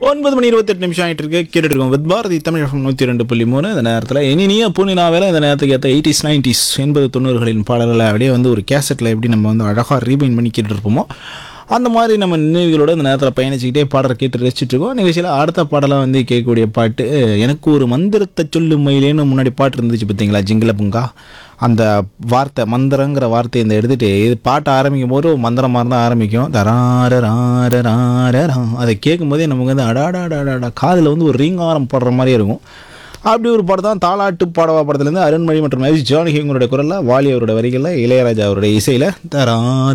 ஒன்பது மணி இருபத்தெட்டு நிமிஷம் ஆயிட்டு இருக்கு கேட்டுட்டு இருக்கோம் வித் பாரதி தமிழகம் நூற்றி ரெண்டு புள்ளி மூணு இந்த நேரத்தில் இனிய பூனினாவில் இந்த நேரத்துக்கு ஏற்ற எயிட்டிஸ் நைன்டிஸ் எண்பது தொண்ணூறுகளின் பாடல்களை அப்படியே வந்து ஒரு கேசட்டில் எப்படி நம்ம வந்து அழகாக ரீபைன் பண்ணி கேட்டுட்டு இருப்போமோ அந்த மாதிரி நம்ம நினைவுகளோட இந்த நேரத்தில் பயணிச்சுக்கிட்டே பாடலை கேட்டு ரசிச்சுட்டு இருக்கோம் நிகழ்ச்சியில் அடுத்த பாடலாக வந்து கேட்கக்கூடிய பாட்டு எனக்கு ஒரு மந்திரத்தை சொல்லும் மயிலேன்னு முன்னாடி பாட்டு இருந்துச்சு பார்த்தீங்களா ஜிங்கில புங்கா அந்த வார்த்தை மந்திரங்கிற வார்த்தையை இந்த எடுத்துட்டு இது பாட்டு ஆரம்பிக்கும் போது ஒரு மந்திரம் மாதிரி தான் ஆரம்பிக்கும் தராரராரராரரா. அதை கேட்கும்போதே நமக்கு வந்து அடாடாடாடா காதில் வந்து ஒரு ரீங்காரம் போடுற மாதிரி இருக்கும் அப்படி ஒரு படம் தான் தாலாட்டு பாடவா படத்துலேருந்து அருண்மொழி மற்றும் எஸ் ஜானகி உங்களுடைய குரலில் வாலி அவருடைய வரிகளில் இளையராஜா அவருடைய இசையில் தரா